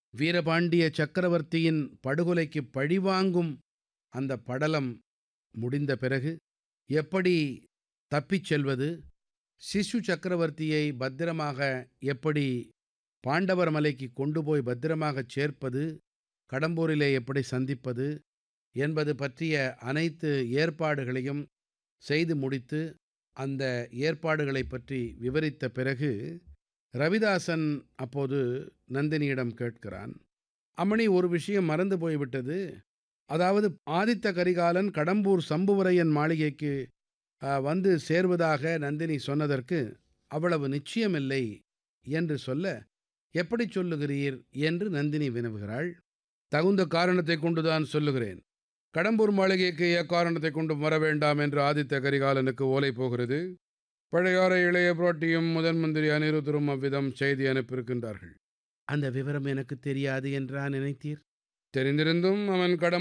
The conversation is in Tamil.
வீரபாண்டிய சக்கரவர்த்தியின் படுகொலைக்குப் பழிவாங்கும் அந்தப் படலம் முடிந்த பிறகு எப்படி தப்பிச் செல்வது சிசு சக்கரவர்த்தியை பத்திரமாக எப்படி பாண்டவர் மலைக்குக் கொண்டு போய் பத்திரமாகச் சேர்ப்பது கடம்பூரிலே எப்படி சந்திப்பது என்பது பற்றிய அனைத்து ஏற்பாடுகளையும் செய்து முடித்து அந்த ஏற்பாடுகளைப் பற்றி விவரித்த பிறகு ரவிதாசன் அப்போது நந்தினியிடம் கேட்கிறான் அம்மணி ஒரு விஷயம் மறந்து போய்விட்டது அதாவது ஆதித்த கரிகாலன் கடம்பூர் சம்புவரையன் மாளிகைக்கு அ, வந்து சேர்வதாக நந்தினி சொன்னதற்கு அவ்வளவு நிச்சயமில்லை என்று சொல்ல எப்படி சொல்லுகிறீர் என்று நந்தினி வினவுகிறாள் தகுந்த காரணத்தைக் கொண்டுதான் சொல்லுகிறேன் கடம்பூர் மாளிகைக்கு எக்காரணத்தைக் கொண்டும் வர வேண்டாம் என்று ஆதித்த கரிகாலனுக்கு ஓலை போகிறது பழையாறை இளைய புரோட்டியும் முதன் மந்திரி அனிருத்தரும் அவ்விதம் செய்தி அனுப்பியிருக்கின்றார்கள் அந்த விவரம் எனக்கு தெரியாது என்றா நினைத்தீர் தெரிந்திருந்தும் அவன் கடம்